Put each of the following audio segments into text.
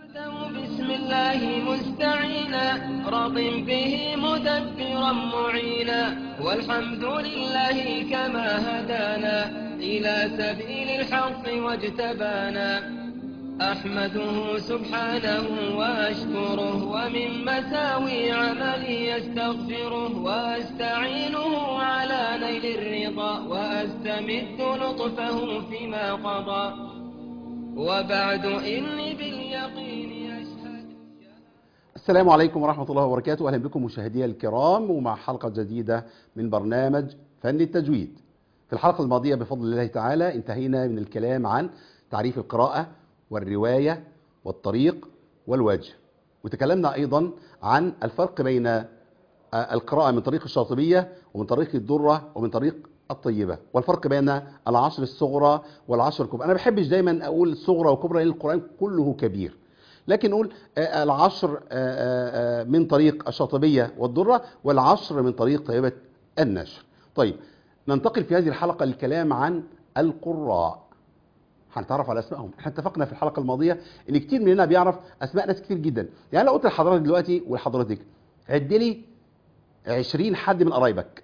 بسم الله مستعينا راض به مدبرا معينا والحمد لله كما هدانا إلى سبيل الحق واجتبانا أحمده سبحانه وأشكره ومن مساوي عملي يستغفره وأستعينه على نيل الرضا وأستمد لطفه فيما قضى وبعد إني باليقين أشهد السلام عليكم ورحمة الله وبركاته أهلا بكم مشاهدي الكرام ومع حلقة جديدة من برنامج فن التجويد في الحلقة الماضية بفضل الله تعالى انتهينا من الكلام عن تعريف القراءة والرواية والطريق والوجه وتكلمنا أيضا عن الفرق بين آه، القراءة من طريق الشاطبية ومن طريق الدرة ومن طريق الطيبة والفرق بين العشر الصغرى والعشر الكبرى أنا بحبش دايما أقول صغرى وكبرى لأن القرآن كله كبير لكن نقول آه، العشر آه، آه، آه، من طريق الشاطبية والدرة والعشر من طريق طيبة النشر طيب ننتقل في هذه الحلقة للكلام عن القراء هنتعرف على اسمائهم احنا اتفقنا في الحلقه الماضيه ان كتير مننا بيعرف اسماء ناس كتير جدا يعني لو قلت لحضرتك دلوقتي ولحضرتك عد لي 20 حد من قرايبك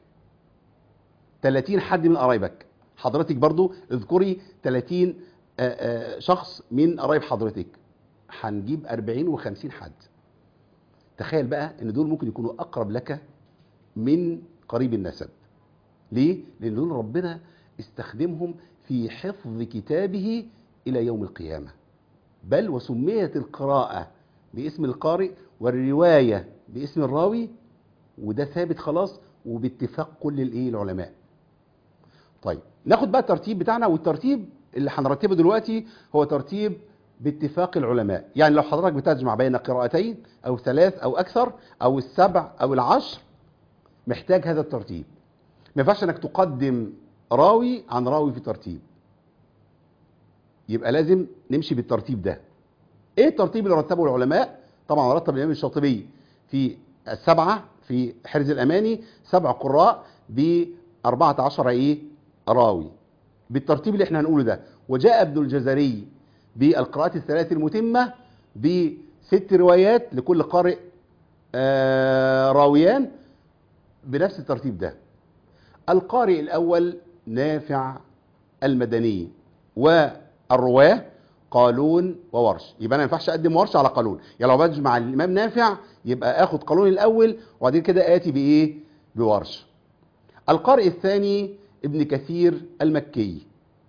30 حد من قرايبك حضرتك برضو اذكري 30 آه، آه، شخص من قرايب حضرتك هنجيب 40 و50 حد تخيل بقى ان دول ممكن يكونوا اقرب لك من قريب النسب ليه لان دول ربنا استخدمهم في حفظ كتابه الى يوم القيامه بل وسميت القراءه باسم القارئ والروايه باسم الراوي وده ثابت خلاص وباتفاق كل الايه العلماء طيب ناخد بقى الترتيب بتاعنا والترتيب اللي هنرتبه دلوقتي هو ترتيب باتفاق العلماء يعني لو حضرتك بتجمع بين قراءتين او ثلاث او اكثر او السبع او العشر محتاج هذا الترتيب ما ينفعش انك تقدم راوي عن راوي في ترتيب يبقى لازم نمشي بالترتيب ده ايه الترتيب اللي رتبه العلماء طبعا رتب الامام الشاطبي في السبعه في حرز الاماني سبع قراء ب 14 ايه راوي بالترتيب اللي احنا هنقوله ده وجاء ابن الجزري بالقراءات الثلاث المتمه بست روايات لكل قارئ آه راويان بنفس الترتيب ده القارئ الأول نافع المدني والرواه قالون وورش يبقى انا ما ينفعش اقدم ورش على قالون يعني لو بجمع الامام نافع يبقى اخد قالون الاول وبعدين كده اتي بايه بورش القارئ الثاني ابن كثير المكي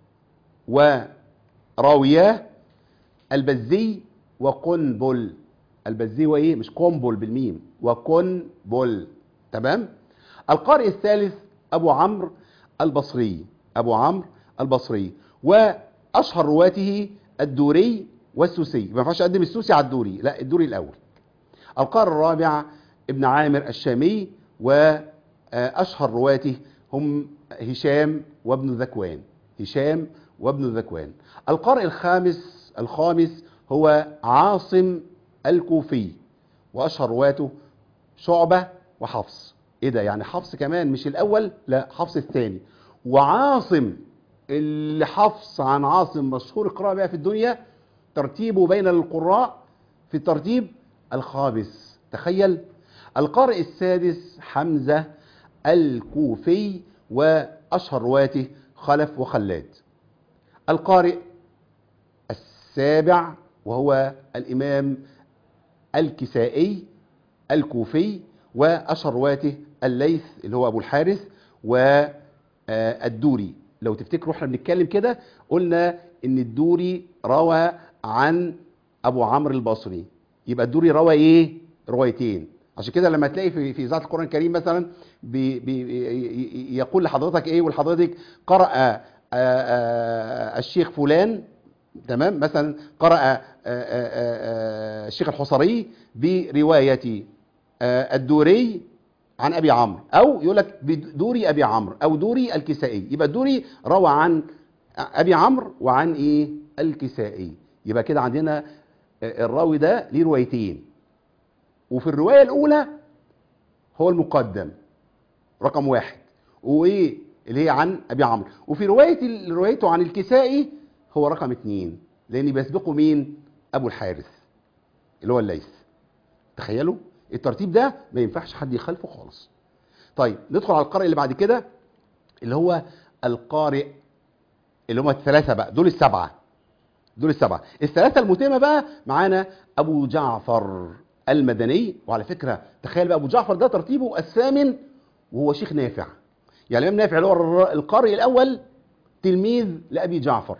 وراوياه البزي وقنبل البزي وايه مش قنبل بالميم وقنبل تمام القارئ الثالث ابو عمرو البصري ابو عمرو البصري واشهر رواته الدوري والسوسي ما ينفعش اقدم السوسي على الدوري لا الدوري الاول القارئ الرابع ابن عامر الشامي واشهر رواته هم هشام وابن ذكوان هشام وابن ذكوان القارئ الخامس الخامس هو عاصم الكوفي واشهر رواته شعبه وحفص ايه ده يعني حفص كمان مش الاول لا حفص الثاني وعاصم اللي حفص عن عاصم مشهور القراءة بقى في الدنيا ترتيبه بين القراء في الترتيب الخامس تخيل القارئ السادس حمزة الكوفي وأشهر رواته خلف وخلاد القارئ السابع وهو الإمام الكسائي الكوفي وأشهر رواته الليث اللي هو أبو الحارث والدوري لو تفتكروا احنا بنتكلم كده قلنا ان الدوري روى عن ابو عمرو البصري يبقى الدوري روى ايه روايتين عشان كده لما تلاقي في في اذاعه القران الكريم مثلا بي بي يقول لحضرتك ايه ولحضرتك قرأ آآ آآ الشيخ فلان تمام مثلا قرأ آآ آآ الشيخ الحصري بروايه الدوري عن ابي عمرو او يقول لك بدوري ابي عمرو او دوري الكسائي يبقى الدوري روى عن ابي عمرو وعن ايه الكسائي يبقى كده عندنا الراوي ده ليه روايتين وفي الروايه الاولى هو المقدم رقم واحد وايه اللي هي عن ابي عمرو وفي روايه روايته عن الكسائي هو رقم اثنين لان بيسبقه مين ابو الحارث اللي هو الليث تخيلوا الترتيب ده ما ينفعش حد يخالفه خالص طيب ندخل على القارئ اللي بعد كده اللي هو القارئ اللي هم الثلاثة بقى دول السبعة دول السبعة الثلاثة المتيمة بقى معانا أبو جعفر المدني وعلى فكرة تخيل بقى أبو جعفر ده ترتيبه الثامن وهو شيخ نافع يعني الإمام نافع اللي هو القارئ الأول تلميذ لأبي جعفر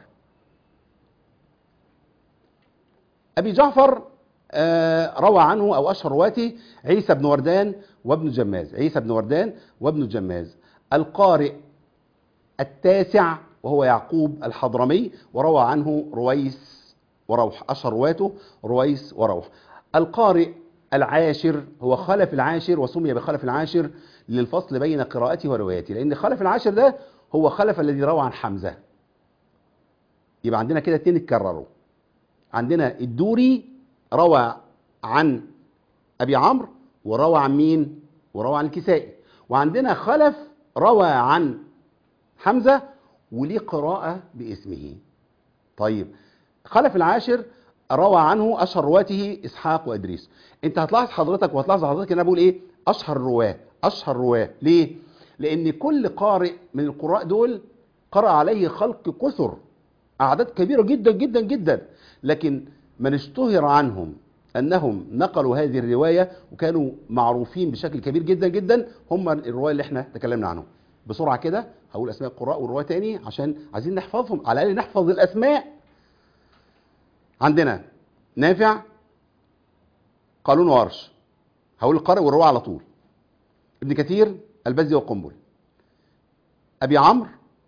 أبي جعفر آه، روى عنه أو أشهر رواته عيسى بن وردان وابن جماز عيسى بن وردان وابن جماز القارئ التاسع وهو يعقوب الحضرمي وروى عنه رويس وروح أشهر رواته رويس وروح القارئ العاشر هو خلف العاشر وسمي بخلف العاشر للفصل بين قراءته وروايته لأن خلف العاشر ده هو خلف الذي روى عن حمزة يبقى عندنا كده اتنين اتكرروا عندنا الدوري روى عن أبي عمرو وروى عن مين وروى عن الكسائي وعندنا خلف روى عن حمزة وليه قراءة باسمه طيب خلف العاشر روى عنه أشهر رواته إسحاق وإدريس أنت هتلاحظ حضرتك وهتلاحظ حضرتك أن أنا بقول إيه أشهر رواه أشهر رواه ليه لأن كل قارئ من القراء دول قرأ عليه خلق كثر أعداد كبيرة جدا جدا جدا لكن من اشتهر عنهم أنهم نقلوا هذه الرواية وكانوا معروفين بشكل كبير جدا جدا هم الرواية اللي احنا تكلمنا عنهم بسرعة كده هقول أسماء القراء والرواة تاني عشان عايزين نحفظهم على الأقل نحفظ الأسماء عندنا نافع قالون وارش هقول القارئ والرواة على طول ابن كثير البزي والقنبل أبي عمرو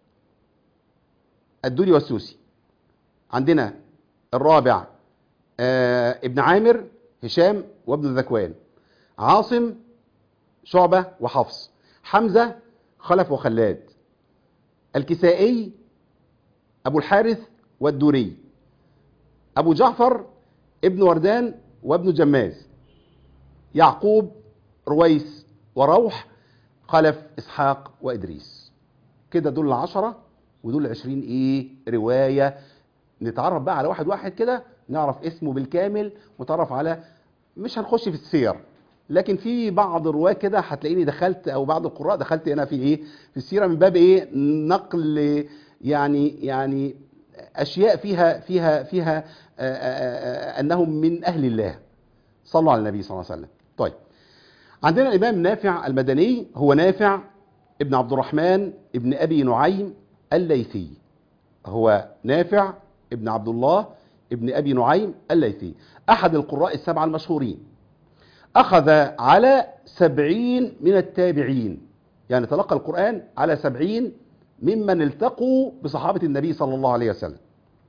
الدولي والسوسي عندنا الرابع آه ابن عامر هشام وابن ذكوان عاصم شعبة وحفص حمزة خلف وخلاد الكسائي أبو الحارث والدوري أبو جعفر ابن وردان وابن جماز يعقوب رويس وروح خلف إسحاق وإدريس كده دول العشرة ودول العشرين إيه رواية نتعرف بقى على واحد واحد كده نعرف اسمه بالكامل ونتعرف على مش هنخش في السير لكن في بعض الرواه كده هتلاقيني دخلت او بعض القراء دخلت هنا في ايه في السيره من باب ايه نقل يعني يعني اشياء فيها فيها فيها آآ آآ انهم من اهل الله صلوا على النبي صلى الله عليه وسلم طيب عندنا الامام نافع المدني هو نافع ابن عبد الرحمن ابن ابي نعيم الليثي هو نافع ابن عبد الله ابن ابي نعيم الليثي احد القراء السبعه المشهورين أخذ على سبعين من التابعين يعني تلقى القرآن على سبعين ممن التقوا بصحابة النبي صلى الله عليه وسلم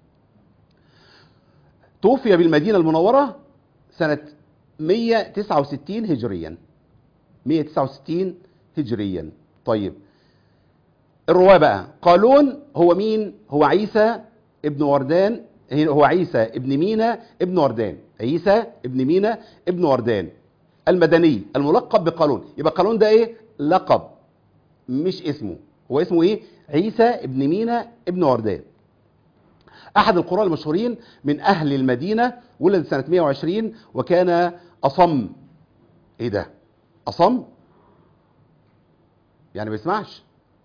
توفي بالمدينة المنورة سنة 169 هجريا 169 هجريا طيب الرواة بقى قالون هو مين هو عيسى ابن وردان هو عيسى ابن مينا ابن وردان عيسى ابن مينا ابن وردان المدني الملقب بقالون يبقى قالون ده ايه لقب مش اسمه هو اسمه ايه عيسى ابن مينا ابن وردان احد القراء المشهورين من اهل المدينه ولد سنه 120 وكان اصم ايه ده اصم يعني ما بيسمعش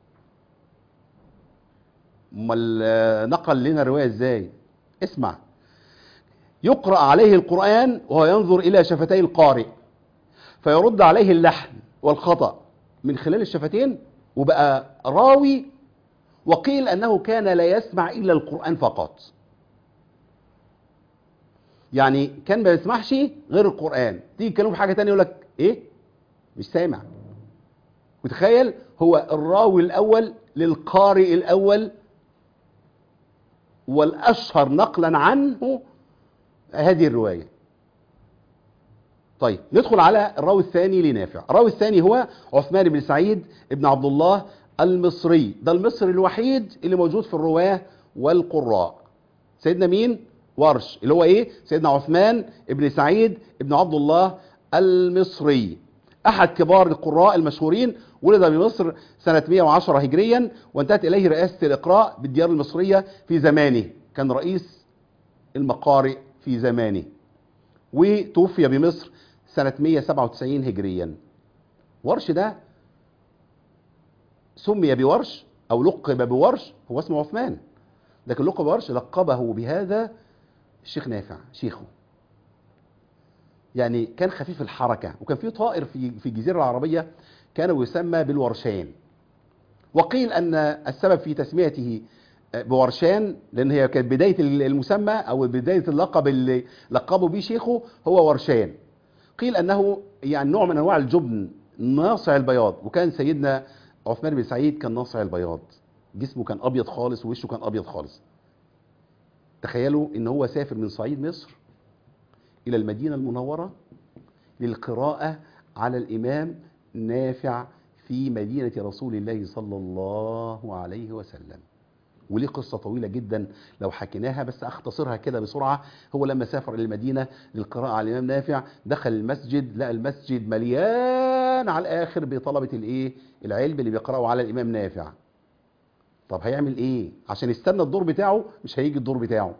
امال نقل لنا الروايه ازاي اسمع يقرا عليه القران وهو ينظر الى شفتي القارئ فيرد عليه اللحن والخطأ من خلال الشفتين وبقى راوي وقيل أنه كان لا يسمع إلا القرآن فقط يعني كان ما يسمعش غير القرآن تيجي تكلمه في حاجة تانية يقول لك إيه مش سامع وتخيل هو الراوي الأول للقارئ الأول والأشهر نقلا عنه هذه الرواية طيب ندخل على الراوي الثاني لنافع الراوي الثاني هو عثمان بن سعيد ابن عبد الله المصري ده المصري الوحيد اللي موجود في الرواه والقراء سيدنا مين ورش اللي هو ايه سيدنا عثمان ابن سعيد ابن عبد الله المصري احد كبار القراء المشهورين ولد بمصر سنة 110 هجريا وانتهت اليه رئاسة الاقراء بالديار المصرية في زمانه كان رئيس المقارئ في زمانه وتوفي بمصر سنة 197 هجريا ورش ده سمي بورش أو لقب بورش هو اسمه عثمان لكن لقب ورش لقبه بهذا الشيخ نافع شيخه يعني كان خفيف الحركة وكان في طائر في في الجزيرة العربية كان يسمى بالورشان وقيل أن السبب في تسميته بورشان لأن هي كانت بداية المسمى أو بداية اللقب اللي لقبوا به شيخه هو ورشان قيل أنه يعني نوع من أنواع الجبن ناصع البياض وكان سيدنا عثمان بن سعيد كان ناصع البياض جسمه كان أبيض خالص ووشه كان أبيض خالص تخيلوا ان هو سافر من صعيد مصر الى المدينة المنورة للقراءة على الامام نافع في مدينة رسول الله صلى الله عليه وسلم وليه قصة طويلة جدا لو حكيناها بس اختصرها كده بسرعة هو لما سافر الى المدينة للقراءة على الامام نافع دخل المسجد لقى المسجد مليان على الاخر بطلبة الايه العلم اللي بيقرأوا على الامام نافع طب هيعمل ايه عشان يستنى الدور بتاعه مش هيجي الدور بتاعه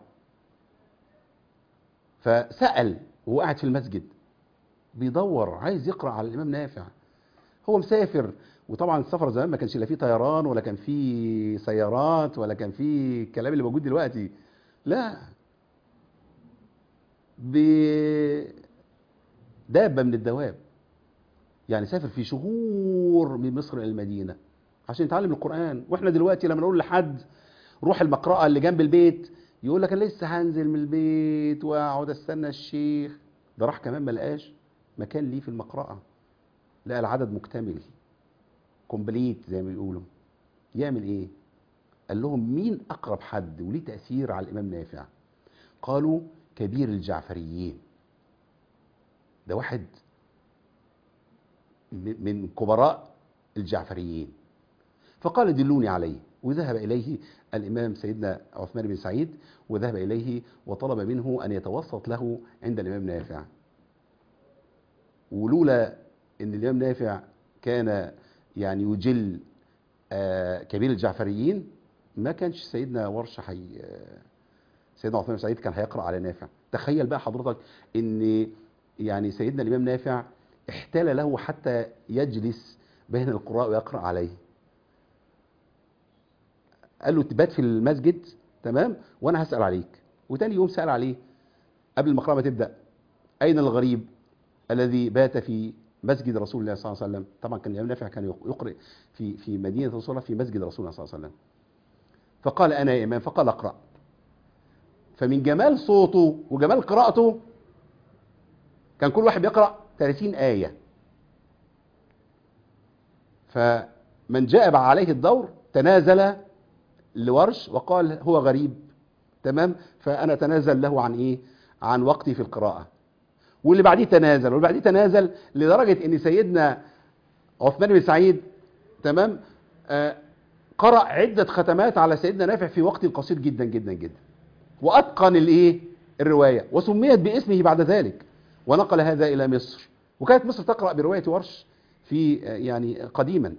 فسأل وهو قاعد في المسجد بيدور عايز يقرأ على الإمام نافع هو مسافر وطبعا السفر زمان ما كانش لا فيه طيران ولا كان فيه سيارات ولا كان فيه الكلام اللي موجود دلوقتي لا بدابة من الدواب يعني سافر في شهور من مصر إلى المدينة عشان يتعلم القرآن واحنا دلوقتي لما نقول لحد روح المقرأة اللي جنب البيت يقول لك انا لسه هنزل من البيت واقعد استنى الشيخ ده راح كمان ما لقاش مكان ليه في المقرأة لقى العدد مكتمل كومبليت زي ما بيقولوا يعمل ايه قال لهم مين اقرب حد وليه تأثير على الامام نافع قالوا كبير الجعفريين ده واحد من كبراء الجعفريين فقال دلوني عليه وذهب إليه الإمام سيدنا عثمان بن سعيد وذهب إليه وطلب منه أن يتوسط له عند الإمام نافع ولولا أن الإمام نافع كان يعني يجل آه كبير الجعفريين ما كانش سيدنا ورش حي سيدنا عثمان بن سعيد كان هيقرأ على نافع تخيل بقى حضرتك أن يعني سيدنا الإمام نافع احتال له حتى يجلس بين القراء ويقرأ عليه قال له تبات في المسجد تمام وانا هسأل عليك وتاني يوم سأل عليه قبل المقرأة ما تبدأ أين الغريب الذي بات في مسجد رسول الله صلى الله عليه وسلم طبعا كان الإمام نافع كان يقرأ في في مدينة رسول الله في مسجد رسول الله صلى الله عليه وسلم فقال أنا يا إمام فقال أقرأ فمن جمال صوته وجمال قراءته كان كل واحد بيقرأ 30 آية فمن جاء عليه الدور تنازل لورش وقال هو غريب تمام فأنا تنازل له عن إيه عن وقتي في القراءة واللي بعديه تنازل واللي بعديه تنازل لدرجة ان سيدنا عثمان بن سعيد تمام آه قرأ عدة ختمات على سيدنا نافع في وقت قصير جدا جدا جدا وأتقن الايه الرواية وسميت باسمه بعد ذلك ونقل هذا إلى مصر وكانت مصر تقرأ برواية ورش في آه يعني قديما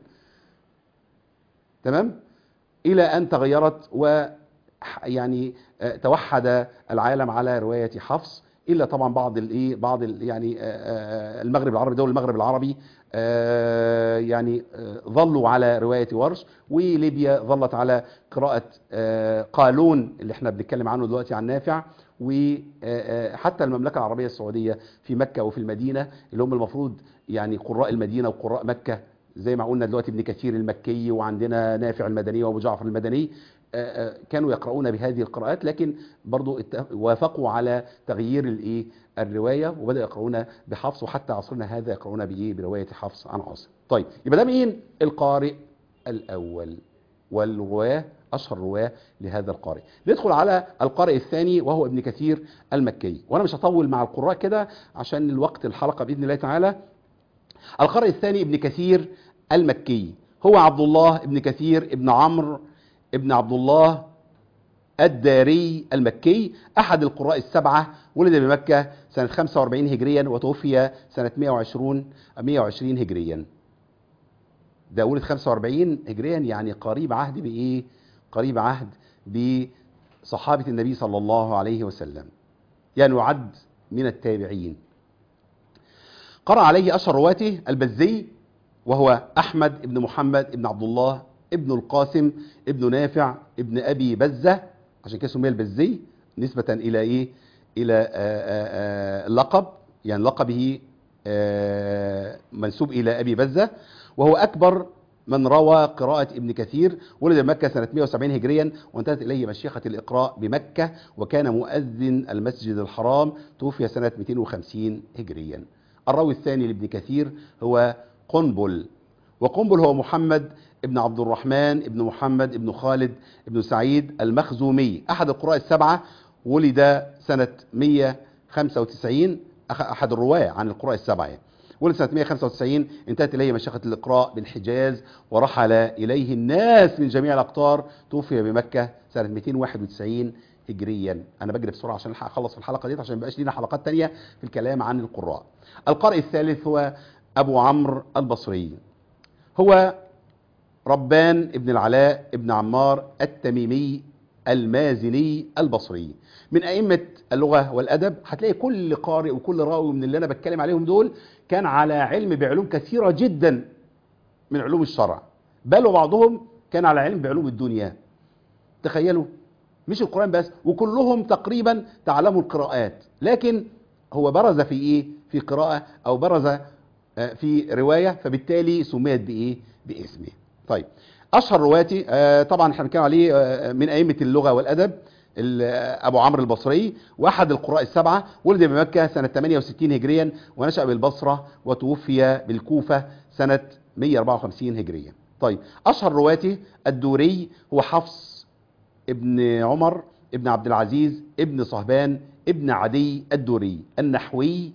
تمام إلى أن تغيرت و يعني آه توحد العالم على رواية حفص الا طبعا بعض الايه بعض ال يعني المغرب العربي دول المغرب العربي يعني ظلوا على روايه ورش وليبيا ظلت على قراءه قالون اللي احنا بنتكلم عنه دلوقتي عن نافع وحتى المملكه العربيه السعوديه في مكه وفي المدينه اللي هم المفروض يعني قراء المدينه وقراء مكه زي ما قلنا دلوقتي ابن كثير المكي وعندنا نافع المدني وابو جعفر المدني كانوا يقرؤون بهذه القراءات لكن برضو وافقوا على تغيير الايه الروايه وبدا يقرؤون بحفص وحتى عصرنا هذا يقرؤون بايه بروايه حفص عن عاصم طيب يبقى ده مين القارئ الاول والرواه اشهر رواه لهذا القارئ ندخل على القارئ الثاني وهو ابن كثير المكي وانا مش هطول مع القراء كده عشان الوقت الحلقه باذن الله تعالى القارئ الثاني ابن كثير المكي هو عبد الله ابن كثير ابن عمرو ابن عبد الله الداري المكي أحد القراء السبعة ولد بمكة سنة 45 هجريا وتوفي سنة 120 120 هجريا ده ولد 45 هجريا يعني قريب عهد بإيه؟ قريب عهد بصحابة النبي صلى الله عليه وسلم يعني يعد من التابعين قرأ عليه أشهر رواته البزي وهو أحمد بن محمد بن عبد الله ابن القاسم ابن نافع ابن أبي بزة عشان كده سمي البزي نسبة إلى إيه إلى آآ آآ لقب يعني لقبه آه، منسوب إلى أبي بزة وهو أكبر من روى قراءة ابن كثير ولد مكة سنة 170 هجريا وانتهت إليه مشيخة الإقراء بمكة وكان مؤذن المسجد الحرام توفي سنة 250 هجريا الراوي الثاني لابن كثير هو قنبل وقنبل هو محمد ابن عبد الرحمن ابن محمد ابن خالد ابن سعيد المخزومي أحد القراء السبعة ولد سنة 195 أخ- أحد الرواة عن القراء السبعة يعني. ولد سنة 195 انتهت إليه مشيخة الإقراء بالحجاز ورحل إليه الناس من جميع الأقطار توفي بمكة سنة 291 هجريا أنا بجري بسرعة عشان ألحق أخلص في الحلقة دي عشان ميبقاش لينا حلقات تانية في الكلام عن القراء القارئ الثالث هو أبو عمرو البصري هو ربان ابن العلاء ابن عمار التميمي المازني البصري من أئمة اللغة والأدب هتلاقي كل قارئ وكل راوي من اللي أنا بتكلم عليهم دول كان على علم بعلوم كثيرة جدا من علوم الشرع بل وبعضهم كان على علم بعلوم الدنيا تخيلوا مش القرآن بس وكلهم تقريبا تعلموا القراءات لكن هو برز في ايه في قراءة او برز آه، في رواية فبالتالي سميت بايه باسمه طيب اشهر رواتي آه، طبعا احنا بنتكلم عليه آه، من ائمة اللغة والادب ال- آه، ابو عمرو البصري واحد القراء السبعة ولد بمكة سنة 68 هجريا ونشأ بالبصرة وتوفي بالكوفة سنة 154 هجريا طيب اشهر رواتي الدوري هو حفص ابن عمر ابن عبد العزيز ابن صهبان ابن عدي الدوري النحوي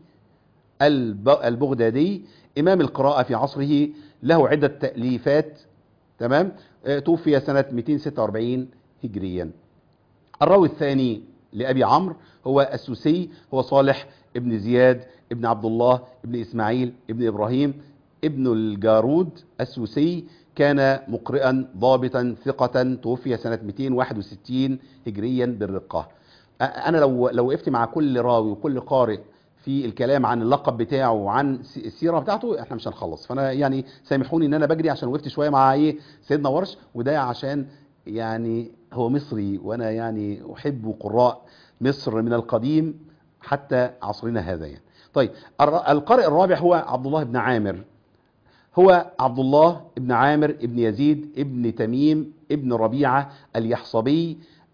الب- البغدادي إمام القراءة في عصره له عدة تأليفات تمام آه، توفي سنة 246 هجريا الراوي الثاني لأبي عمرو هو السوسي هو صالح ابن زياد ابن عبد الله ابن إسماعيل ابن إبراهيم ابن الجارود السوسي كان مقرئا ضابطا ثقة توفي سنة 261 هجريا بالرقة أ- أنا لو لو وقفت مع كل راوي وكل قارئ في الكلام عن اللقب بتاعه وعن س- السيرة بتاعته احنا مش هنخلص فانا يعني سامحوني ان انا بجري عشان وقفت شوية مع ايه سيدنا ورش وده عشان يعني هو مصري وانا يعني احب قراء مصر من القديم حتى عصرنا هذا يعني طيب الر- القارئ الرابع هو عبد الله بن عامر هو عبد الله ابن عامر ابن يزيد ابن تميم ابن ربيعة اليحصبي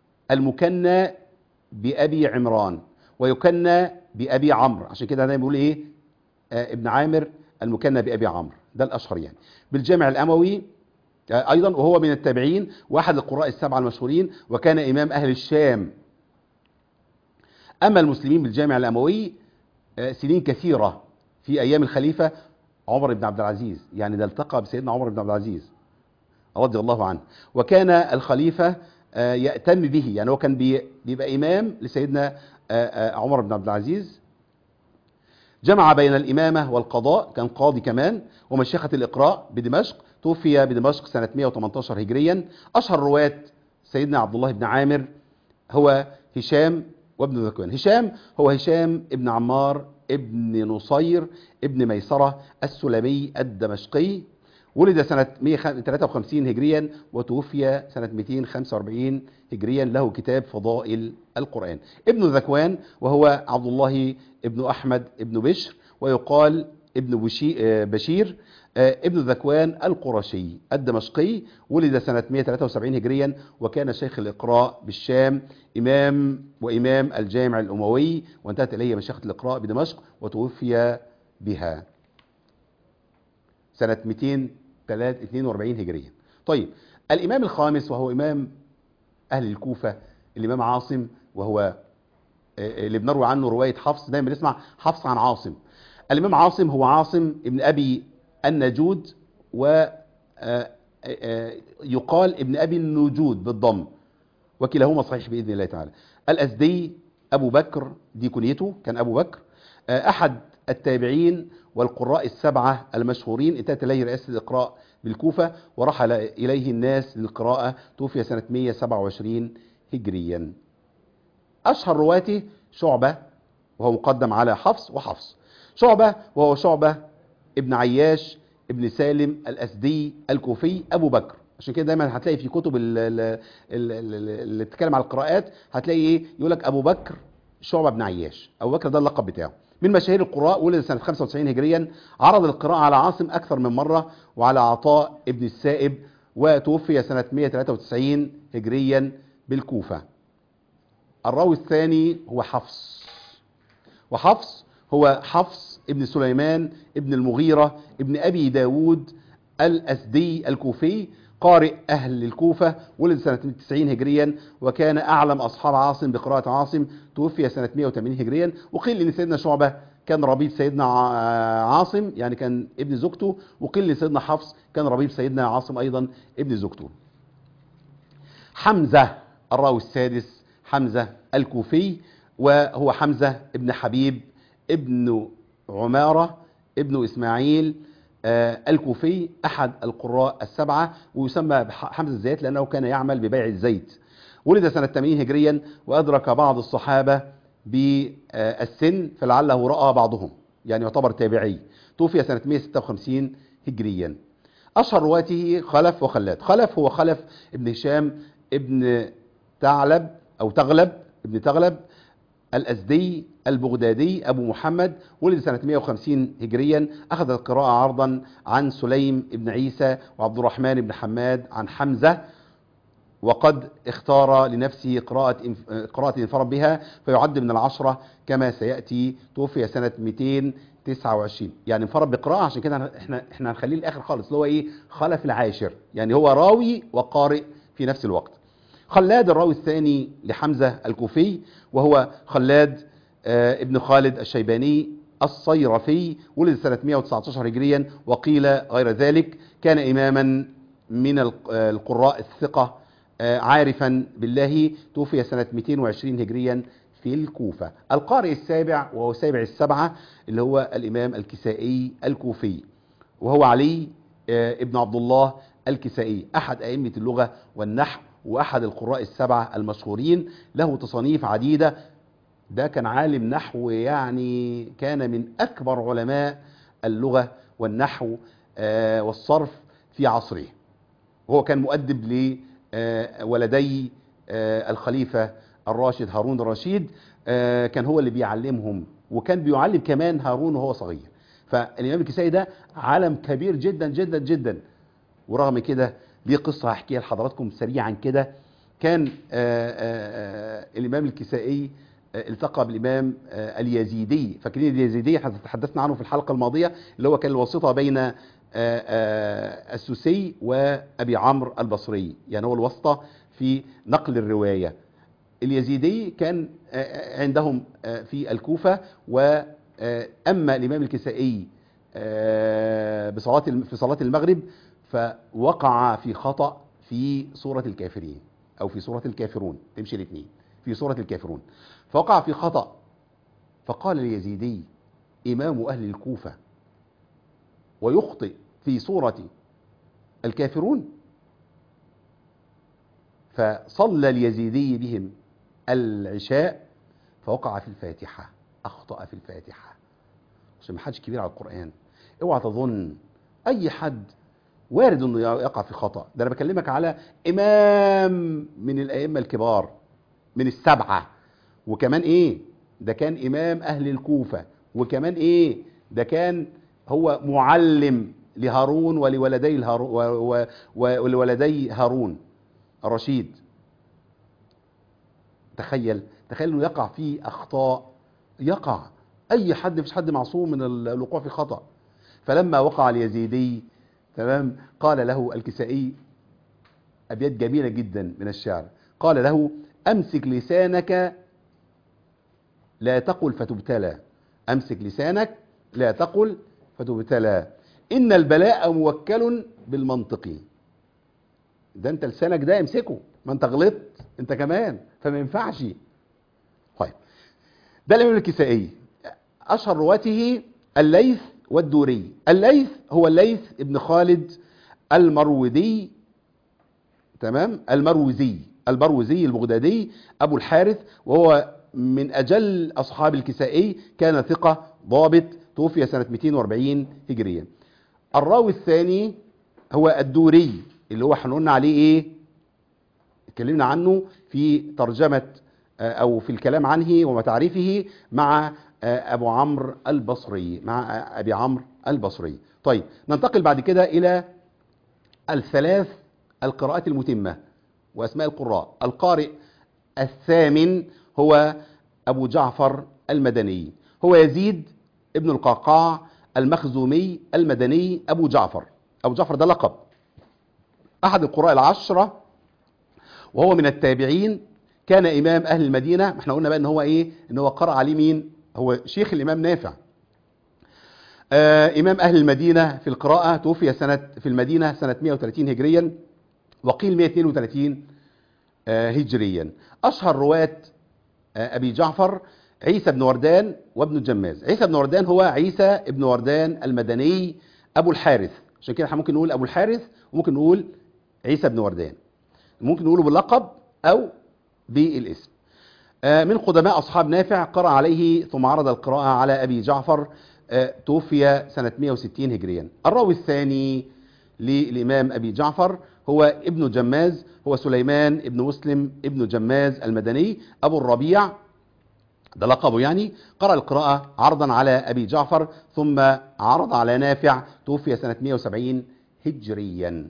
المكنى بأبي عمران ويكنى بأبي عمرو عشان كده دايما بيقول ايه آه ابن عامر المكنى بأبي عمرو ده الأشهر يعني بالجامع الأموي آه أيضا وهو من التابعين واحد القراء السبعة المشهورين وكان إمام أهل الشام أما المسلمين بالجامع الأموي آه، سنين كثيرة في أيام الخليفة عمر بن عبد العزيز يعني ده التقى بسيدنا عمر بن عبد العزيز رضي الله عنه وكان الخليفة آه، يأتم به يعني هو كان بي- بيبقى إمام لسيدنا آه، آه، عمر بن عبد العزيز جمع بين الإمامة والقضاء كان قاضي كمان ومشيخة الإقراء بدمشق توفي بدمشق سنة 118 هجريا أشهر رواة سيدنا عبد الله بن عامر هو هشام وابن ذكوان هشام هو هشام ابن عمار ابن نصير ابن ميسرة السلمي الدمشقي ولد سنة 153 هجريا وتوفي سنة 245 هجريا له كتاب فضائل القرآن ابن ذكوان وهو عبد الله ابن أحمد ابن بشر ويقال ابن بشي- آه، بشير آه، ابن ذكوان القرشي الدمشقي ولد سنة 173 هجريا وكان شيخ الإقراء بالشام إمام وإمام الجامع الأموي وانتهت إليه مشيخة الإقراء بدمشق وتوفي بها سنة 242 هجريا طيب الإمام الخامس وهو إمام أهل الكوفة الإمام عاصم وهو آه، اللي بنروي عنه رواية حفص دايما بنسمع حفص عن عاصم الإمام عاصم هو عاصم ابن أبي النجود و آه، آه، يقال ابن أبي النجود بالضم وكلاهما صحيح بإذن الله تعالى الأزدي أبو بكر دي كنيته كان أبو بكر آه، أحد التابعين والقراء السبعة المشهورين انتهت إليه رئاسة الإقراء بالكوفة ورحل إليه الناس للقراءة توفي سنة 127 هجريا أشهر رواته شعبة وهو مقدم على حفص وحفص شعبة وهو شعبة ابن عياش ابن سالم الأسدي الكوفي أبو بكر عشان كده دايما هتلاقي في كتب ال- ال- ال- ال- اللي بتتكلم على القراءات هتلاقي ايه يقول لك ابو بكر شعبه بن عياش ابو بكر ده اللقب بتاعه من مشاهير القراء ولد سنه 95 هجريا عرض القراءه على عاصم اكثر من مره وعلى عطاء ابن السائب وتوفي سنه 193 هجريا بالكوفه الراوي الثاني هو حفص وحفص هو حفص ابن سليمان ابن المغيرة ابن أبي داود الأسدي الكوفي قارئ أهل الكوفة ولد سنة 90 هجريا وكان أعلم أصحاب عاصم بقراءة عاصم توفي سنة 180 هجريا وقيل إن سيدنا شعبة كان ربيب سيدنا ع- عاصم يعني كان ابن زوجته وقيل إن سيدنا حفص كان ربيب سيدنا عاصم أيضا ابن زوجته حمزة الراوي السادس حمزة الكوفي وهو حمزة ابن حبيب ابن عمارة ابن إسماعيل آه، الكوفي أحد القراء السبعة ويسمى بح- حمزة الزيت لأنه كان يعمل ببيع الزيت ولد سنة 80 هجريا وأدرك بعض الصحابة بالسن فلعله رأى بعضهم يعني يعتبر تابعي توفي سنة 156 هجريا أشهر رواته خلف وخلاد خلف هو خلف ابن هشام ابن ثعلب أو تغلب ابن تغلب الأزدي البغدادي أبو محمد ولد سنة 150 هجريا أخذ القراءة عرضا عن سليم ابن عيسى وعبد الرحمن بن حماد عن حمزة وقد اختار لنفسه قراءة انف- قراءة انفرد بها فيعد من العشرة كما سيأتي توفي سنة 229 يعني انفرد بقراءة عشان كده احنا احنا هنخليه الاخر خالص اللي هو ايه خلف العاشر يعني هو راوي وقارئ في نفس الوقت خلاد الراوي الثاني لحمزة الكوفي وهو خلاد آه، ابن خالد الشيباني الصيرفي ولد سنة 119 هجريا وقيل غير ذلك كان إماما من الق- آه، القراء الثقة آه، عارفا بالله توفي سنة 220 هجريا في الكوفة القارئ السابع وهو سابع السبعة اللي هو الإمام الكسائي الكوفي وهو علي آه، ابن عبد الله الكسائي أحد أئمة اللغة والنحو وأحد القراء السبعة المشهورين له تصانيف عديدة ده كان عالم نحو يعني كان من أكبر علماء اللغة والنحو آه، والصرف في عصره وهو كان مؤدب لولدي الخليفة الراشد هارون الرشيد آه، كان هو اللي بيعلمهم وكان بيعلم كمان هارون وهو صغير فالإمام الكسائي ده عالم كبير جدا جدا جدا ورغم كده ليه قصة هحكيها لحضراتكم سريعا كده كان آه، آه، آه، الإمام الكسائي آه، التقى بالإمام آه، اليزيدي فاكرين اليزيدي حد- تحدثنا عنه في الحلقة الماضية اللي هو كان الواسطة بين آه، آه، السوسي وأبي عمرو البصري يعني هو الواسطة في نقل الرواية اليزيدي كان آه، آه، عندهم آه، في الكوفة وأما الإمام الكسائي آه، بصلاة الم- في صلاة المغرب فوقع في خطأ في سورة الكافرين أو في سورة الكافرون تمشي الاثنين في سورة الكافرون فوقع في خطأ فقال اليزيدي إمام أهل الكوفة ويخطئ في سورة الكافرون فصلى اليزيدي بهم العشاء فوقع في الفاتحة أخطأ في الفاتحة عشان ما حدش كبير على القرآن اوعى تظن أي حد وارد انه يقع في خطأ ده انا بكلمك على امام من الائمه الكبار من السبعه وكمان ايه ده كان امام اهل الكوفه وكمان ايه ده كان هو معلم لهارون ولولدي الهارون و- و- ولولدي هارون الرشيد تخيل تخيل انه يقع فيه اخطاء يقع اي حد مفيش حد معصوم من ال- الوقوع في خطأ فلما وقع اليزيدي تمام قال له الكسائي أبيات جميلة جدا من الشعر قال له أمسك لسانك لا تقل فتبتلى أمسك لسانك لا تقل فتبتلى إن البلاء موكل بالمنطق ده أنت لسانك ده امسكه ما أنت غلطت أنت كمان فما ينفعش طيب ده الإمام الكسائي أشهر رواته الليث والدوري الليث هو الليث ابن خالد المروذي تمام المروزي المروزي البغدادي أبو الحارث وهو من أجل أصحاب الكسائي كان ثقة ضابط توفي سنة 240 هجرية الراوي الثاني هو الدوري اللي هو احنا قلنا عليه ايه اتكلمنا عنه في ترجمة آه، او في الكلام عنه وتعريفه مع آه، ابو عمرو البصري مع آه، ابي عمرو البصري طيب ننتقل بعد كده الى الثلاث القراءات المتمة واسماء القراء القارئ الثامن هو ابو جعفر المدني هو يزيد ابن القعقاع المخزومي المدني ابو جعفر ابو جعفر ده لقب احد القراء العشره وهو من التابعين كان امام اهل المدينه ما احنا قلنا بقى ان هو ايه ان هو قرأ عليه مين هو شيخ الامام نافع آه امام اهل المدينه في القراءه توفي سنه في المدينه سنه 130 هجريا وقيل 132 آه هجريا اشهر رواه آه ابي جعفر عيسى بن وردان وابن الجماز عيسى بن وردان هو عيسى بن وردان المدني ابو الحارث عشان كده احنا ممكن نقول ابو الحارث وممكن نقول عيسى بن وردان ممكن نقوله باللقب او بالاسم آه، من قدماء اصحاب نافع قرأ عليه ثم عرض القراءة على ابي جعفر آه، توفي سنة 160 هجريا الراوي الثاني للامام ابي جعفر هو ابن جماز هو سليمان ابن مسلم ابن جماز المدني ابو الربيع ده لقبه يعني قرأ القراءة عرضا على أبي جعفر ثم عرض على نافع توفي سنة 170 هجريا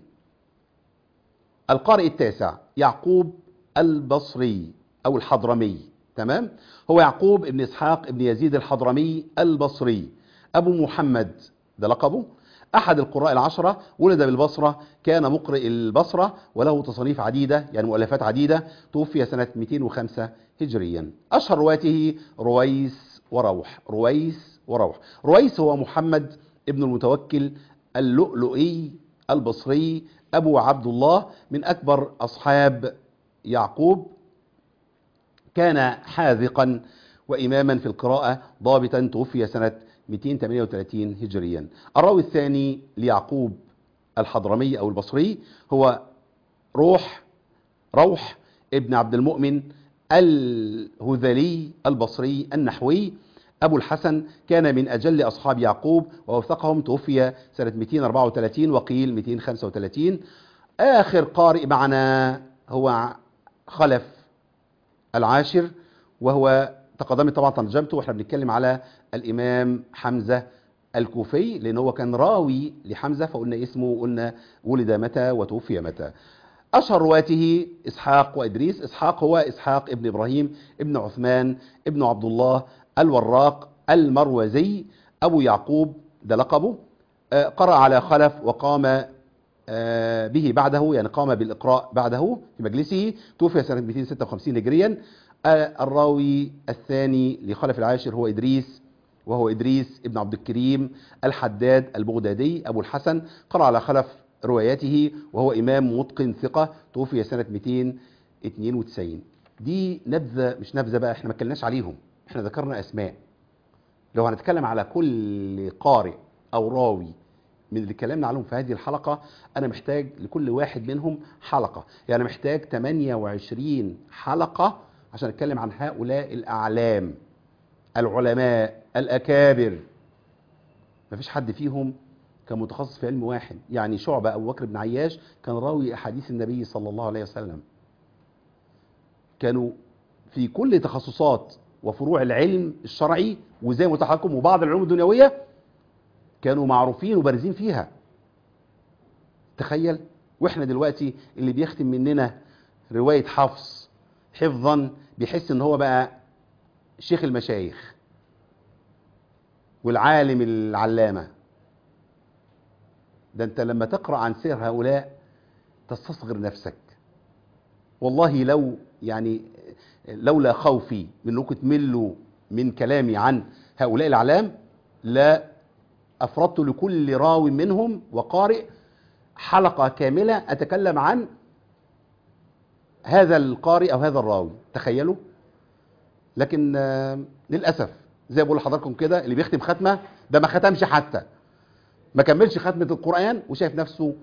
القارئ التاسع يعقوب البصري أو الحضرمي تمام هو يعقوب ابن إسحاق ابن يزيد الحضرمي البصري أبو محمد ده لقبه أحد القراء العشرة ولد بالبصرة كان مقرئ البصرة وله تصانيف عديدة يعني مؤلفات عديدة توفي سنة 205 هجريا أشهر رواته رويس وروح رويس وروح رويس هو محمد ابن المتوكل اللؤلؤي البصري أبو عبد الله من أكبر أصحاب يعقوب كان حاذقا وإماما في القراءة ضابطا توفي سنة 238 هجريا الراوي الثاني ليعقوب الحضرمي أو البصري هو روح روح ابن عبد المؤمن الهذلي البصري النحوي أبو الحسن كان من أجل أصحاب يعقوب ووثقهم توفي سنة 234 وقيل 235 آخر قارئ معنا هو خلف العاشر وهو تقدمت طبعا ترجمته واحنا بنتكلم على الإمام حمزة الكوفي لأن هو كان راوي لحمزة فقلنا اسمه وقلنا ولد متى وتوفي متى أشهر رواته إسحاق وإدريس إسحاق هو إسحاق ابن إبراهيم ابن عثمان ابن عبد الله الوراق المروزي أبو يعقوب ده لقبه آه، قرأ على خلف وقام آه، به بعده يعني قام بالإقراء بعده في مجلسه توفي سنة 256 هجريا آه، الراوي الثاني لخلف العاشر هو إدريس وهو إدريس ابن عبد الكريم الحداد البغدادي أبو الحسن قرأ على خلف رواياته وهو إمام متقن ثقة توفي سنة 292 دي نبذة مش نبذة بقى احنا ما اتكلمناش عليهم احنا ذكرنا أسماء لو هنتكلم على كل قارئ أو راوي من اللي اتكلمنا عليهم في هذه الحلقة أنا محتاج لكل واحد منهم حلقة يعني محتاج 28 حلقة عشان أتكلم عن هؤلاء الأعلام العلماء الأكابر مفيش حد فيهم كان متخصص في علم واحد يعني شعبة أبو بكر بن عياش كان راوي أحاديث النبي صلى الله عليه وسلم كانوا في كل تخصصات وفروع العلم الشرعي وزي ما تحكم وبعض العلوم الدنيوية كانوا معروفين وبارزين فيها تخيل واحنا دلوقتي اللي بيختم مننا رواية حفص حفظا بيحس ان هو بقى شيخ المشايخ والعالم العلامة ده انت لما تقرأ عن سير هؤلاء تستصغر نفسك والله لو يعني لولا خوفي من انكم تملوا من كلامي عن هؤلاء الاعلام لا افردت لكل راوي منهم وقارئ حلقة كاملة اتكلم عن هذا القارئ او هذا الراوي تخيلوا لكن آه، للاسف زي ما بقول لحضراتكم كده اللي بيختم ختمه ده ما ختمش حتى ما كملش ختمه القران وشايف نفسه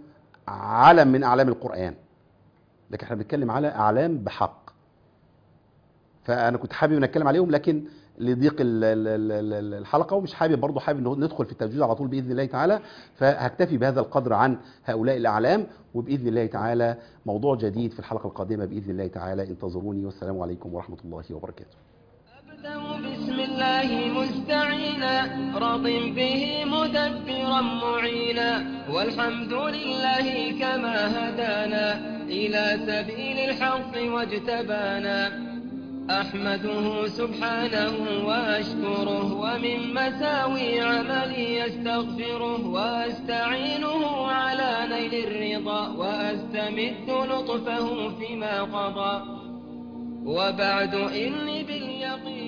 علم من اعلام القران لكن احنا بنتكلم على اعلام بحق فانا كنت حابب ان اتكلم عليهم لكن لضيق ال- ال- ال- ال- الحلقه ومش حابب برضه حابب إنه ندخل في التجويد على طول باذن الله تعالى فهكتفي بهذا القدر عن هؤلاء الاعلام وباذن الله تعالى موضوع جديد في الحلقه القادمه باذن الله تعالى انتظروني والسلام عليكم ورحمه الله وبركاته أبدأ بسم الله مستعينا راض به مدبرا معينا والحمد لله كما هدانا إلى سبيل الحق واجتبانا أحمده سبحانه وأشكره ومن مساوي عملي يستغفره وأستعينه على نيل الرضا وأستمد لطفه فيما قضى وبعد إني باليقين